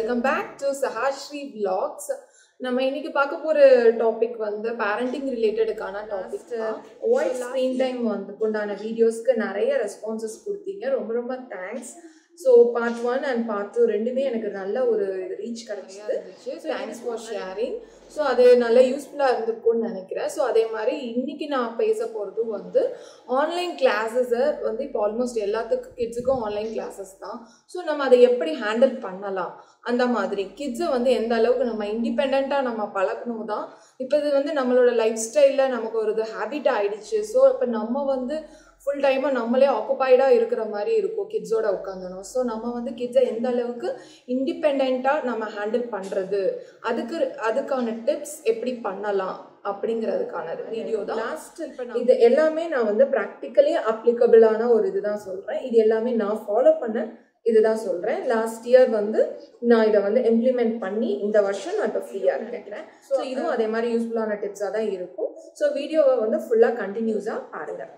welcome back to Sahasri vlogs நம்ம இன்னைக்கு பார்க்க போற டாபிக் வந்து பேரண்டிங் ரிலேட்டடுக்கான டாபிக் வாய்ஸ் ஸ்க்ரீன் டைம் வந்து உண்டான வீடியோஸ்க்கு நிறைய ரெஸ்பான்சஸ் கொடுத்தீங்க ரொம்ப ரொம்ப thanks so part one and part two ரெண்டுமே எனக்கு நல்ல ஒரு ரீச் கிடைச்சது தேங்க்ஸ் ஃபார் ஷேரிங் ஸோ அது நல்ல யூஸ்ஃபுல்லாக இருந்திருக்கும்னு நினைக்கிறேன் ஸோ அதே மாதிரி இன்னைக்கு நான் பேச போகிறதும் வந்து ஆன்லைன் கிளாஸஸை வந்து இப்போ ஆல்மோஸ்ட் எல்லாத்துக்கும் கிட்ஸுக்கும் ஆன்லைன் கிளாஸஸ் தான் ஸோ நம்ம அதை எப்படி ஹேண்டில் பண்ணலாம் அந்த மாதிரி கிட்ஸை வந்து எந்த அளவுக்கு நம்ம இண்டிபெண்ட்டாக நம்ம பழக்கணும் தான் இப்போ இது வந்து நம்மளோட லைஃப் ஸ்டைலில் நமக்கு ஒரு இது ஹேபிட் ஆயிடுச்சு ஸோ இப்போ நம்ம வந்து ஃபுல் டைமாக நம்மளே ஆக்குபைடாக இருக்கிற மாதிரி இருக்கும் கிட்ஸோட உட்காந்தணும் ஸோ நம்ம வந்து கிட்ஸை எந்த அளவுக்கு இண்டிபெண்ட்டாக நம்ம ஹேண்டில் பண்ணுறது அதுக்கு அதுக்கான டிப்ஸ் எப்படி பண்ணலாம் அப்படிங்கிறதுக்கான வீடியோ தான் லாஸ்ட் இது எல்லாமே நான் வந்து ப்ராக்டிக்கலி அப்ளிகபிளான ஒரு இதுதான் சொல்கிறேன் இது எல்லாமே நான் ஃபாலோ பண்ண இதுதான் சொல்கிறேன் லாஸ்ட் இயர் வந்து நான் இதை வந்து இம்ப்ளிமெண்ட் பண்ணி இந்த வருஷம் நான் இப்போ ஃப்ரீயாக நினைக்கிறேன் ஸோ இதுவும் அதே மாதிரி யூஸ்ஃபுல்லான டிப்ஸாக தான் இருக்கும் ஸோ வீடியோவை வந்து ஃபுல்லாக கண்டினியூஸாக பாருங்கள்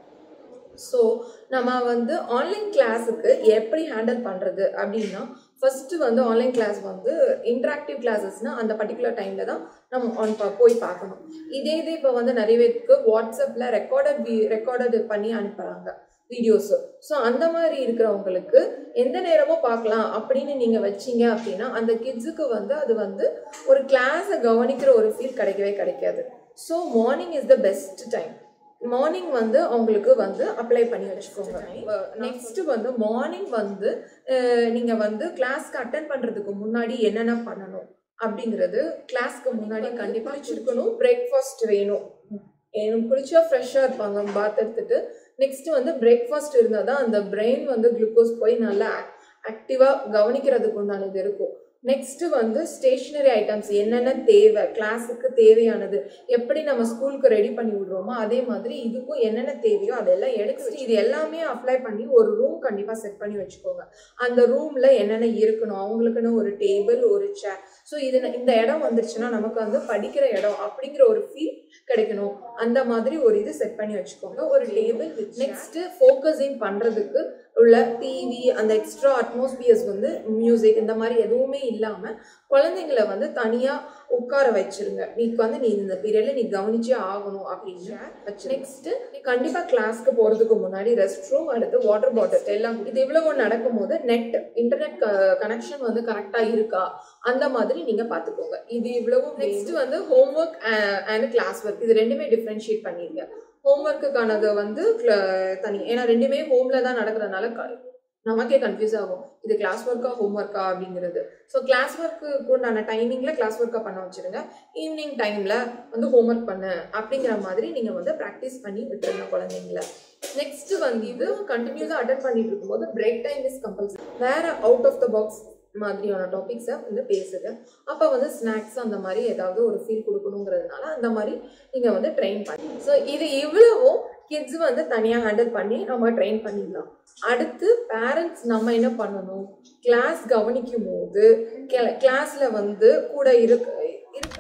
ஸோ நம்ம வந்து ஆன்லைன் கிளாஸுக்கு எப்படி ஹேண்டில் பண்ணுறது அப்படின்னா ஃபஸ்ட்டு வந்து ஆன்லைன் கிளாஸ் வந்து இன்ட்ராக்டிவ் கிளாஸஸ்னால் அந்த பர்டிகுலர் டைமில் தான் நம்ம ஆன் போய் பார்க்கணும் இதே இது இப்போ வந்து நிறைய பேருக்கு வாட்ஸ்அப்பில் ரெக்கார்டட் வி ரெக்கார்டட் பண்ணி அனுப்புகிறாங்க வீடியோஸு ஸோ அந்த மாதிரி இருக்கிறவங்களுக்கு எந்த நேரமும் பார்க்கலாம் அப்படின்னு நீங்கள் வச்சீங்க அப்படின்னா அந்த கிட்ஸுக்கு வந்து அது வந்து ஒரு கிளாஸை கவனிக்கிற ஒரு ஃபீல் கிடைக்கவே கிடைக்காது so morning is the best time morning வந்து அவங்களுக்கு வந்து அப்ளை பண்ணி வச்சுக்கோங்க நெக்ஸ்ட் வந்து மார்னிங் வந்து நீங்கள் வந்து கிளாஸ்க்கு அட்டன் பண்ணுறதுக்கு முன்னாடி என்னென்ன பண்ணணும் அப்படிங்கிறது கிளாஸ்க்கு முன்னாடி கண்டிப்பாக வச்சுருக்கணும் பிரேக்ஃபாஸ்ட் வேணும் எனக்கு பிடிச்சா ஃப்ரெஷ்ஷாக இருப்பாங்க பாத் எடுத்துட்டு நெக்ஸ்ட் வந்து பிரேக்ஃபாஸ்ட் இருந்தால் தான் அந்த பிரெயின் வந்து குளுக்கோஸ் போய் நல்லா ஆக்டிவாக கவனிக்கிறதுக்கு உண்டானது இருக்கும் நெக்ஸ்ட் வந்து ஸ்டேஷ்னரி ஐட்டம்ஸ் என்னென்ன தேவை கிளாஸுக்கு தேவையானது எப்படி நம்ம ஸ்கூலுக்கு ரெடி பண்ணி விடுறோமோ அதே மாதிரி இதுக்கும் என்னென்ன தேவையோ அதெல்லாம் எடுத்து இது எல்லாமே அப்ளை பண்ணி ஒரு ரூம் கண்டிப்பாக செட் பண்ணி வச்சுக்கோங்க அந்த ரூமில் என்னென்ன இருக்கணும் அவங்களுக்குன்னு ஒரு டேபிள் ஒரு சேர் ஸோ இது இந்த இடம் வந்துருச்சுன்னா நமக்கு வந்து படிக்கிற இடம் அப்படிங்கிற ஒரு ஃபீல் கிடைக்கணும் அந்த மாதிரி ஒரு இது செட் பண்ணி வச்சுக்கோங்க ஒரு டேபிள் நெக்ஸ்ட் ஃபோக்கஸிங் பண்ணுறதுக்கு உள்ள டிவி அந்த எக்ஸ்ட்ரா அட்மாஸ்பியர்ஸ் வந்து மியூசிக் இந்த மாதிரி எதுவுமே இல்லாமல் குழந்தைங்களை வந்து தனியாக உட்கார வச்சிருங்க நீ வந்து நீ இந்த பீரியட்ல நீ கவனிச்சே ஆகணும் அப்படின்னு வச்சு நெக்ஸ்ட் நீ கண்டிப்பாக கிளாஸ்க்கு போகிறதுக்கு முன்னாடி ரெஸ்ட் ரூம் அடுத்து வாட்டர் பாட்டில் எல்லாம் இது இவ்வளவு நடக்கும் போது நெட் இன்டர்நெட் கனெக்ஷன் வந்து கரெக்டாக இருக்கா அந்த மாதிரி நீங்கள் பார்த்துக்கோங்க இது இவ்வளவு நெக்ஸ்ட் வந்து ஹோம்ஒர்க் அண்ட் கிளாஸ் ஒர்க் இது ரெண்டுமே டிஃப்ரென்ஷியேட் பண்ணிருங்க ஹோம்ஒர்க்குக்கானது வந்து தனி ஏன்னா ரெண்டுமே ஹோமில் தான் நடக்கிறதுனால நமக்கே கன்ஃபியூஸ் ஆகும் இது கிளாஸ் ஒர்க்கா ஹோம் ஒர்க்கா அப்படிங்கிறது ஸோ கிளாஸ் ஒர்க்கு உண்டான டைமிங்கில் கிளாஸ் ஒர்க்காக பண்ண வச்சுருங்க ஈவினிங் டைமில் வந்து ஹோம் ஒர்க் பண்ணு அப்படிங்கிற மாதிரி நீங்கள் வந்து ப்ராக்டிஸ் பண்ணி விட்டுருங்க குழந்தைங்கள நெக்ஸ்ட் வந்து இது கண்டினியூஸாக அட்டன் பண்ணிட்டு இருக்கும்போது பிரேக் டைம் இஸ் கம்பல்சரி வேற அவுட் ஆஃப் த பாக்ஸ் மாதிரியான டாபிக்ஸை வந்து பேசுங்க அப்போ வந்து ஸ்நாக்ஸ் அந்த மாதிரி ஏதாவது ஒரு ஃபீல் கொடுக்கணுங்கிறதுனால அந்த மாதிரி நீங்கள் வந்து ட்ரெயின் பண்ணி ஸோ இது இவ்வளவும் கிட்ஸ் வந்து தனியாக ஹேண்டில் பண்ணி நம்ம ட்ரெயின் பண்ணிடலாம் அடுத்து பேரண்ட்ஸ் நம்ம என்ன பண்ணணும் கிளாஸ் கவனிக்கும் போது கிளாஸில் வந்து கூட இருக்க இருக்க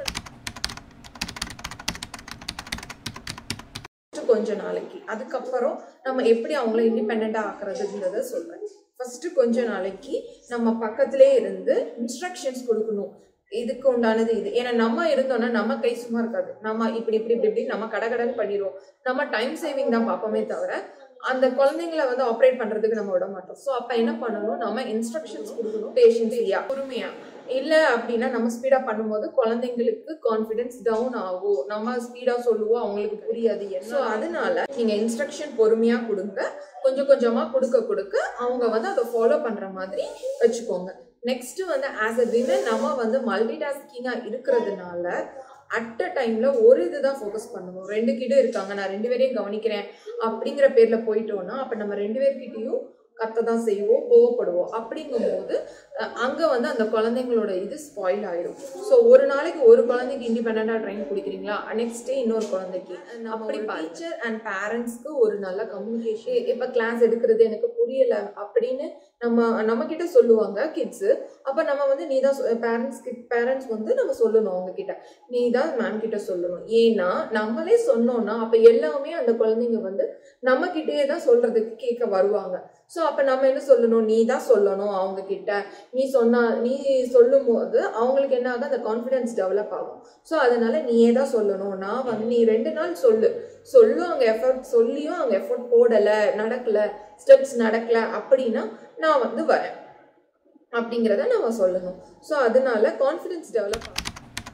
கொஞ்ச நாளைக்கு அதுக்கப்புறம் நம்ம எப்படி அவங்கள இண்டிபெண்ட்டாக ஆக்குறதுங்கிறத சொல்கிறேன் ஃபஸ்ட்டு கொஞ்ச நாளைக்கு நம்ம பக்கத்திலே இருந்து இன்ஸ்ட்ரக்ஷன்ஸ் கொடுக்கணும் இதுக்கு உண்டானது இது ஏன்னா நம்ம இருந்தோம்னா நம்ம கை சும்மா இருக்காது நம்ம இப்படி இப்படி இப்படி இப்படி நம்ம கடகடன்னு பண்ணிடுவோம் நம்ம டைம் சேவிங் தான் பார்ப்போமே தவிர அந்த குழந்தைங்களை வந்து ஆப்ரேட் பண்ணுறதுக்கு நம்ம விட மாட்டோம் ஸோ அப்போ என்ன பண்ணணும் நம்ம இன்ஸ்ட்ரக்ஷன்ஸ் கொடுக்கணும் பேஷன்ஸ் இல்லையா பொறுமையாக இல்லை அப்படின்னா நம்ம ஸ்பீடாக பண்ணும்போது குழந்தைங்களுக்கு கான்ஃபிடென்ஸ் டவுன் ஆகும் நம்ம ஸ்பீடாக சொல்லுவோம் அவங்களுக்கு புரியாது ஸோ அதனால நீங்கள் இன்ஸ்ட்ரக்ஷன் பொறுமையாக கொடுங்க கொஞ்சம் கொஞ்சமாக கொடுக்க கொடுக்க அவங்க வந்து அதை ஃபாலோ பண்ணுற மாதிரி வச்சுக்கோங்க நெக்ஸ்ட் வந்து ஆஸ் அ விமன் நம்ம வந்து மல்டி டாஸ்கிங்காக இருக்கிறதுனால அட் அ டைம்ல ஒரு இதுதான் ஃபோக்கஸ் பண்ணணும் ரெண்டு கிட்ட இருக்காங்க நான் ரெண்டு பேரையும் கவனிக்கிறேன் அப்படிங்கிற பேர்ல போயிட்டோம்னா அப்ப நம்ம ரெண்டு பேர்கிட்டயும் கத்த தான் செய்வோம் கோவப்படுவோம் அப்படிங்கும்போது அங்கே வந்து அந்த குழந்தைங்களோட இது ஸ்பாயில் ஆயிடும் ஸோ ஒரு நாளைக்கு ஒரு குழந்தைக்கு இண்டிபெண்ட்டாக ட்ரெயின் பிடிக்கிறீங்களா நெக்ஸ்ட் டே இன்னொரு குழந்தைக்கு அப்படி டீச்சர் அண்ட் பேரண்ட்ஸ்க்கு ஒரு நல்ல கம்யூனிகேஷன் இப்போ கிளாஸ் எடுக்கிறது எனக்கு புரியலை அப்படின்னு நம்ம நம்ம கிட்ட சொல்லுவாங்க கிட்ஸு அப்போ நம்ம வந்து நீ தான் பேரண்ட்ஸ் பேரண்ட்ஸ் வந்து நம்ம சொல்லணும் அவங்க கிட்ட நீ தான் மேம் கிட்ட சொல்லணும் ஏன்னா நம்மளே சொன்னோம்னா அப்போ எல்லாமே அந்த குழந்தைங்க வந்து நம்ம கிட்டேயே தான் சொல்றதுக்கு கேட்க வருவாங்க ஸோ அப்போ நம்ம என்ன சொல்லணும் நீ தான் சொல்லணும் அவங்க கிட்ட நீ சொன்னா நீ சொல்லும் போது அவங்களுக்கு என்ன ஆகும் அந்த கான்ஃபிடன்ஸ் டெவலப் ஆகும் ஸோ அதனால நீயே தான் சொல்லணும் நான் வந்து நீ ரெண்டு நாள் சொல்லு சொல்லும் அவங்க எஃபர்ட் சொல்லியும் அவங்க எஃபர்ட் போடலை நடக்கலை ஸ்டெப்ஸ் நடக்கலை அப்படின்னா நான் வந்து வரேன் அப்படிங்கிறத நம்ம சொல்லணும் ஸோ அதனால கான்ஃபிடன்ஸ் டெவலப் ஆகும்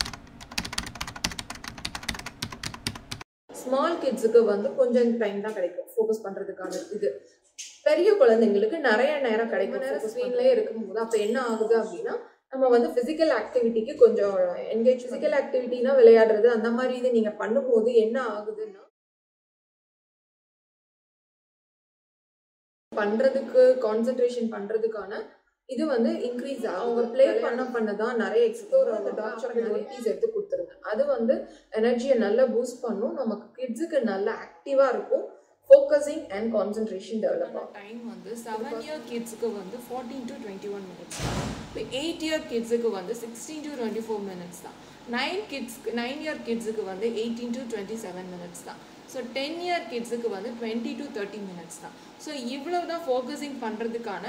ஸ்மால் கிட்ஸுக்கு வந்து கொஞ்சம் டைம் தான் கிடைக்கும் ஃபோக்கஸ் பண்ணுறதுக்கான இது பெரிய குழந்தைங்களுக்கு நிறைய நேரம் கிடைக்கும் நேரம் ஸ்க்ரீன்லேயே இருக்கும்போது அப்போ என்ன ஆகுது அப்படின்னா நம்ம வந்து ஃபிசிக்கல் ஆக்டிவிட்டிக்கு கொஞ்சம் என்கேஜ் ஃபிசிக்கல் ஆக்டிவிட்டினா விளையாடுறது அந்த மாதிரி இது நீங்கள் பண்ணும்போது என்ன ஆகுதுன்னா பண்ணுறதுக்கு கான்சென்ட்ரேஷன் பண்ணுறதுக்கான இது வந்து இன்க்ரீஸ் ஆகும் அவங்க ப்ளே பண்ண பண்ண தான் நிறைய எக்ஸ்ப்ளோர் அந்த டார்க் சாக்லேட் ஒர்க்கீஸ் எடுத்து கொடுத்துருங்க அது வந்து எனர்ஜியை நல்லா பூஸ்ட் பண்ணும் நமக்கு கிட்ஸுக்கு நல்லா ஆக்டிவாக இருக்கும் ஃபோக்கஸிங் அண்ட் கான்சென்ட்ரேஷன் டெவலப் ஆகும் டைம் வந்து செவன் இயர் கிட்ஸுக்கு வந்து fourteen to twenty one minutes இப்போ எயிட் இயர் கிட்ஸுக்கு வந்து sixteen to twenty four minutes தான் நைன் கிட்ஸ்க்கு நைன் இயர் கிட்ஸுக்கு வந்து eighteen to twenty seven minutes தான் ஸோ டென் இயர் கிட்ஸுக்கு வந்து டுவெண்ட்டி டு தேர்ட்டி மினிட்ஸ் தான் ஸோ இவ்வளோ தான் ஃபோக்கஸிங் பண்ணுறதுக்கான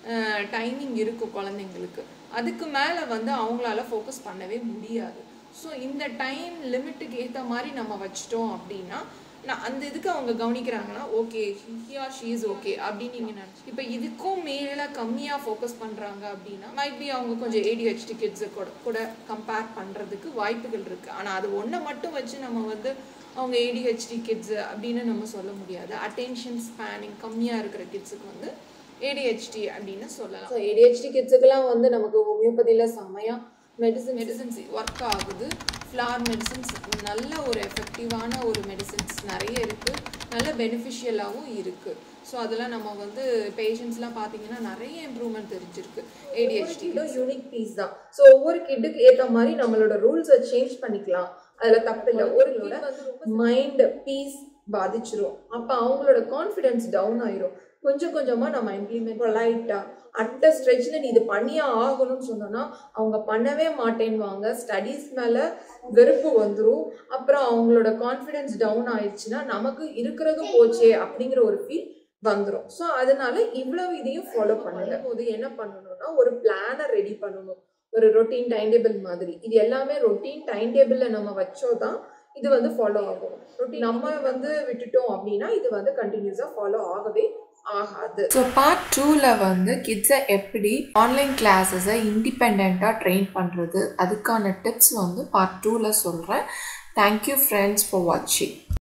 டைமிங் இருக்கும் குழந்தைங்களுக்கு அதுக்கு மேலே வந்து அவங்களால ஃபோக்கஸ் பண்ணவே முடியாது ஸோ இந்த டைம் லிமிட்டுக்கு ஏற்ற மாதிரி நம்ம வச்சிட்டோம் அப்படின்னா நான் அந்த இதுக்கு அவங்க கவனிக்கிறாங்கன்னா okay here she is okay அப்படின்னு நீங்கள் நினச்சி இப்போ இதுக்கும் மேலே கம்மியாக ஃபோக்கஸ் பண்ணுறாங்க அப்படின்னா மைட் பி அவங்க கொஞ்சம் ஏடிஹெச்டி கிட்ஸு கூட கூட கம்பேர் பண்ணுறதுக்கு வாய்ப்புகள் இருக்குது ஆனால் அது ஒன்றை மட்டும் வச்சு நம்ம வந்து அவங்க ஏடிஹெச்டி கிட்ஸு அப்படின்னு நம்ம சொல்ல முடியாது அட்டென்ஷன் ஸ்பேனிங் கம்மியாக இருக்கிற கிட்ஸுக்கு வந்து ஏடிஹெச்டி அப்படின்னு சொல்லலாம் ஸோ ஏடிஹெச்டி கிட்ஸுக்கெல்லாம் வந்து நமக்கு ஹோமியோபதியில் செம்மையாக மெடிசன் மெடிசன்ஸ் ஒர்க் ஆகுது ஃப்ளார் மெடிசன்ஸ் நல்ல ஒரு எஃபெக்டிவான ஒரு மெடிசன்ஸ் நிறைய இருக்குது நல்ல பெனிஃபிஷியலாகவும் இருக்குது ஸோ அதெல்லாம் நம்ம வந்து பேஷண்ட்ஸ்லாம் பார்த்தீங்கன்னா நிறைய இம்ப்ரூவ்மெண்ட் தெரிஞ்சிருக்கு ஏடிஹெச்டி கிட்டும் யூனிக் பீஸ் தான் ஸோ ஒவ்வொரு கிட்டுக்கு ஏற்ற மாதிரி நம்மளோட ரூல்ஸை சேஞ்ச் பண்ணிக்கலாம் அதில் தப்பு இல்லை ஒரு கிட் வந்து மைண்ட் பீஸ் பாதிச்சிரும் அப்போ அவங்களோட கான்ஃபிடென்ஸ் டவுன் ஆயிரும் கொஞ்சம் கொஞ்சமாக நம்ம இம்ப்ளிமெண்ட் லைட்டாக அட்ட ஸ்ட்ரெச்சில் நீ இது பண்ணியே ஆகணும்னு சொன்னோன்னா அவங்க பண்ணவே மாட்டேன்வாங்க ஸ்டடீஸ் மேலே வெறுப்பு வந்துடும் அப்புறம் அவங்களோட கான்ஃபிடென்ஸ் டவுன் ஆயிடுச்சுன்னா நமக்கு இருக்கிறதும் போச்சே அப்படிங்கிற ஒரு ஃபீல் வந்துடும் ஸோ அதனால இவ்வளவு இதையும் ஃபாலோ பண்ணல போது என்ன பண்ணணும்னா ஒரு பிளானை ரெடி பண்ணணும் ஒரு ரொட்டீன் டைம் டேபிள் மாதிரி இது எல்லாமே ரொட்டீன் டைம் டேபிளில் நம்ம வச்சோ தான் இது வந்து ஃபாலோ ஆகும் ரொட்டீன் நம்ம வந்து விட்டுட்டோம் அப்படின்னா இது வந்து கண்டினியூஸாக ஃபாலோ ஆகவே ஆகாது ஸோ பார்ட் டூவில் வந்து கிட்ஸை எப்படி ஆன்லைன் கிளாஸஸை இண்டிபெண்ட்டாக ட்ரெயின் பண்ணுறது அதுக்கான டிப்ஸ் வந்து பார்ட் டூவில் சொல்கிறேன் தேங்க்யூ ஃப்ரெண்ட்ஸ் ஃபார் வாட்சிங்